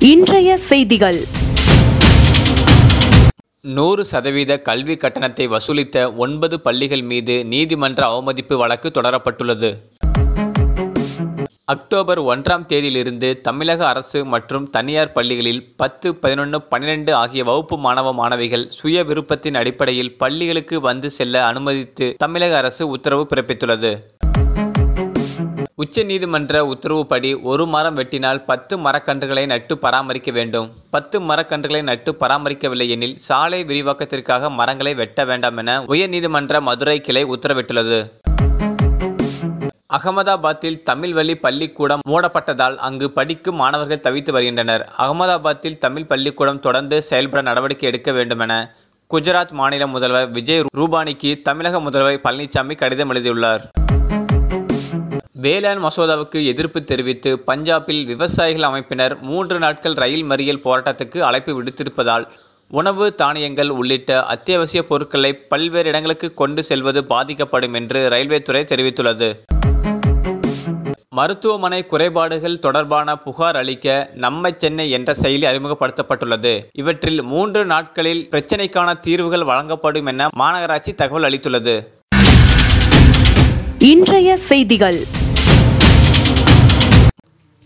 இன்றைய செய்திகள் நூறு சதவீத கல்வி கட்டணத்தை வசூலித்த ஒன்பது பள்ளிகள் மீது நீதிமன்ற அவமதிப்பு வழக்கு தொடரப்பட்டுள்ளது அக்டோபர் ஒன்றாம் தேதியிலிருந்து தமிழக அரசு மற்றும் தனியார் பள்ளிகளில் பத்து பதினொன்று பன்னிரெண்டு ஆகிய வகுப்பு மாணவ மாணவிகள் சுய விருப்பத்தின் அடிப்படையில் பள்ளிகளுக்கு வந்து செல்ல அனுமதித்து தமிழக அரசு உத்தரவு பிறப்பித்துள்ளது உச்ச நீதிமன்ற உத்தரவுப்படி ஒரு மரம் வெட்டினால் பத்து மரக்கன்றுகளை நட்டு பராமரிக்க வேண்டும் பத்து மரக்கன்றுகளை நட்டு பராமரிக்கவில்லை எனில் சாலை விரிவாக்கத்திற்காக மரங்களை வெட்ட வேண்டாம் என உயர்நீதிமன்ற மதுரை கிளை உத்தரவிட்டுள்ளது அகமதாபாத்தில் தமிழ் வழி பள்ளிக்கூடம் மூடப்பட்டதால் அங்கு படிக்கும் மாணவர்கள் தவித்து வருகின்றனர் அகமதாபாத்தில் தமிழ் பள்ளிக்கூடம் தொடர்ந்து செயல்பட நடவடிக்கை எடுக்க வேண்டும் என குஜராத் மாநில முதல்வர் விஜய் ரூபானிக்கு தமிழக முதல்வர் பழனிசாமி கடிதம் எழுதியுள்ளார் வேளாண் மசோதாவுக்கு எதிர்ப்பு தெரிவித்து பஞ்சாபில் விவசாயிகள் அமைப்பினர் மூன்று நாட்கள் ரயில் மறியல் போராட்டத்துக்கு அழைப்பு விடுத்திருப்பதால் உணவு தானியங்கள் உள்ளிட்ட அத்தியாவசிய பொருட்களை பல்வேறு இடங்களுக்கு கொண்டு செல்வது பாதிக்கப்படும் என்று ரயில்வே துறை தெரிவித்துள்ளது மருத்துவமனை குறைபாடுகள் தொடர்பான புகார் அளிக்க நம்மை சென்னை என்ற செயலி அறிமுகப்படுத்தப்பட்டுள்ளது இவற்றில் மூன்று நாட்களில் பிரச்சினைக்கான தீர்வுகள் வழங்கப்படும் என மாநகராட்சி தகவல் அளித்துள்ளது இன்றைய செய்திகள்